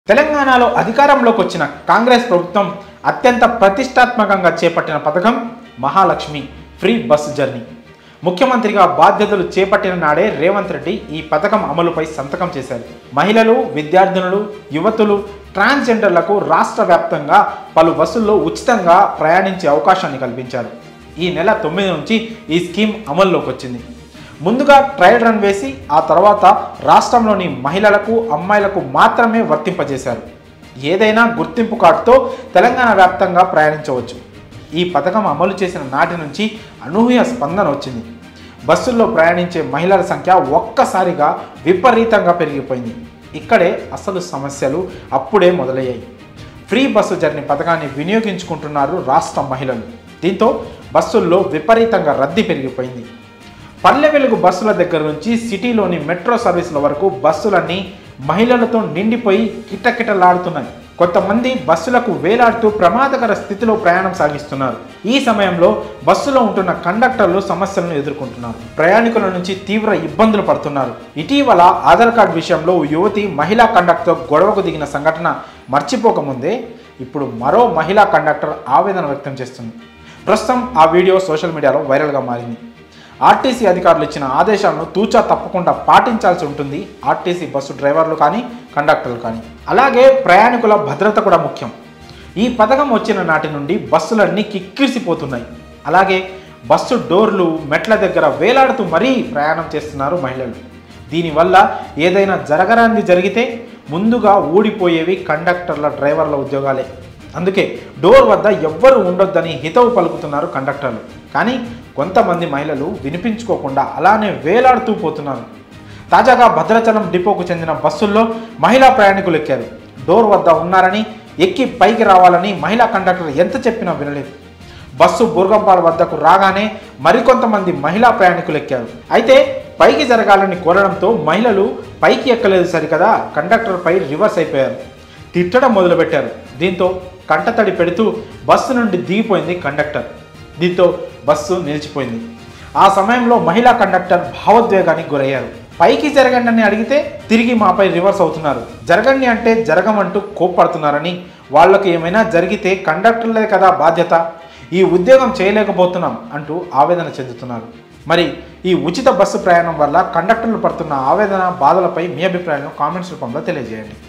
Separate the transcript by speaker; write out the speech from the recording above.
Speaker 1: తెలంగాణలో అధికారంలోకి వచ్చిన కాంగ్రెస్ ప్రభుత్వం అత్యంత ప్రతిష్టాత్మకంగా చేపట్టిన పథకం మహాలక్ష్మి ఫ్రీ బస్సు జర్నీ ముఖ్యమంత్రిగా బాధ్యతలు చేపట్టిన నాడే రేవంత్ రెడ్డి ఈ పథకం అమలుపై సంతకం చేశారు మహిళలు విద్యార్థినులు యువతులు ట్రాన్స్జెండర్లకు రాష్ట్ర వ్యాప్తంగా పలు బస్సుల్లో ఉచితంగా ప్రయాణించే అవకాశాన్ని కల్పించారు ఈ నెల తొమ్మిది నుంచి ఈ స్కీమ్ అమల్లోకి వచ్చింది ముందుగా ట్రయల్ రన్ వేసి ఆ తర్వాత రాష్ట్రంలోని మహిళలకు అమ్మాయిలకు మాత్రమే వర్తింపజేశారు ఏదైనా గుర్తింపు కార్డుతో తెలంగాణ వ్యాప్తంగా ప్రయాణించవచ్చు ఈ పథకం అమలు చేసిన నాటి నుంచి అనూహ్య స్పందన వచ్చింది బస్సుల్లో ప్రయాణించే మహిళల సంఖ్య ఒక్కసారిగా విపరీతంగా పెరిగిపోయింది ఇక్కడే అసలు సమస్యలు అప్పుడే మొదలయ్యాయి ఫ్రీ బస్సు జర్నీ పథకాన్ని వినియోగించుకుంటున్నారు రాష్ట్ర మహిళలు దీంతో బస్సుల్లో విపరీతంగా రద్దీ పెరిగిపోయింది పల్లె వెలుగు బస్సుల దగ్గర నుంచి సిటీలోని మెట్రో సర్వీసుల వరకు బస్సులన్నీ మహిళలతో నిండిపోయి కిటకిటలాడుతున్నాయి కొంతమంది బస్సులకు వేలాడుతూ ప్రమాదకర స్థితిలో ప్రయాణం సాగిస్తున్నారు ఈ సమయంలో బస్సులో ఉంటున్న కండక్టర్లు సమస్యలను ఎదుర్కొంటున్నారు ప్రయాణికుల నుంచి తీవ్ర ఇబ్బందులు పడుతున్నారు ఇటీవల ఆధార్ కార్డు విషయంలో ఓ యువతి మహిళా కండక్టర్ గొడవకు దిగిన సంఘటన మర్చిపోకముందే ఇప్పుడు మరో మహిళా కండక్టర్ ఆవేదన వ్యక్తం చేస్తుంది ప్రస్తుతం ఆ వీడియో సోషల్ మీడియాలో వైరల్గా మారింది ఆర్టీసీ అధికారులు ఇచ్చిన ఆదేశాలను తూచా తప్పకుండా పాటించాల్సి ఉంటుంది ఆర్టీసీ బస్సు డ్రైవర్లు కానీ కండక్టర్లు కానీ అలాగే ప్రయాణికుల భద్రత కూడా ముఖ్యం ఈ పథకం వచ్చిన నాటి నుండి బస్సులన్నీ కిక్కిరిసిపోతున్నాయి అలాగే బస్సు డోర్లు మెట్ల దగ్గర వేలాడుతూ మరీ ప్రయాణం చేస్తున్నారు మహిళలు దీనివల్ల ఏదైనా జరగరాంది జరిగితే ముందుగా ఊడిపోయేవి కండక్టర్ల డ్రైవర్ల ఉద్యోగాలే అందుకే డోర్ వద్ద ఎవ్వరు ఉండొద్దని హితవు పలుకుతున్నారు కండక్టర్లు కానీ కొంతమంది మహిళలు వినిపించుకోకుండా అలానే వేలాడుతూ పోతున్నారు తాజాగా భద్రాచలం డిపోకు చెందిన బస్సుల్లో మహిళా ప్రయాణికులు ఎక్కారు డోర్ వద్ద ఉన్నారని ఎక్కి పైకి రావాలని మహిళా కండక్టర్ ఎంత చెప్పినా వినలేదు బస్సు బుర్గంపాడు వద్దకు రాగానే మరికొంతమంది మహిళా ప్రయాణికులు ఎక్కారు అయితే పైకి జరగాలని కోరడంతో మహిళలు పైకి ఎక్కలేదు సరికదా కండక్టర్పై రివర్స్ అయిపోయారు తిట్టడం మొదలుపెట్టారు దీంతో కంటతడి పెడుతూ బస్సు నుండి దిగిపోయింది కండక్టర్ దీంతో బస్సు నిలిచిపోయింది ఆ సమయంలో మహిళా కండక్టర్ భావోద్వేగానికి గురయ్యారు పైకి జరగండి అని అడిగితే తిరిగి మాపై రివర్స్ అవుతున్నారు జరగండి అంటే జరగమంటూ కోప్పడుతున్నారని వాళ్ళకు ఏమైనా జరిగితే కండక్టర్లే కదా బాధ్యత ఈ ఉద్యోగం చేయలేకపోతున్నాం అంటూ ఆవేదన చెందుతున్నారు మరి ఈ ఉచిత బస్సు ప్రయాణం వల్ల కండక్టర్లు పడుతున్న ఆవేదన బాధలపై మీ అభిప్రాయాలను కామెంట్స్ రూపంలో తెలియజేయండి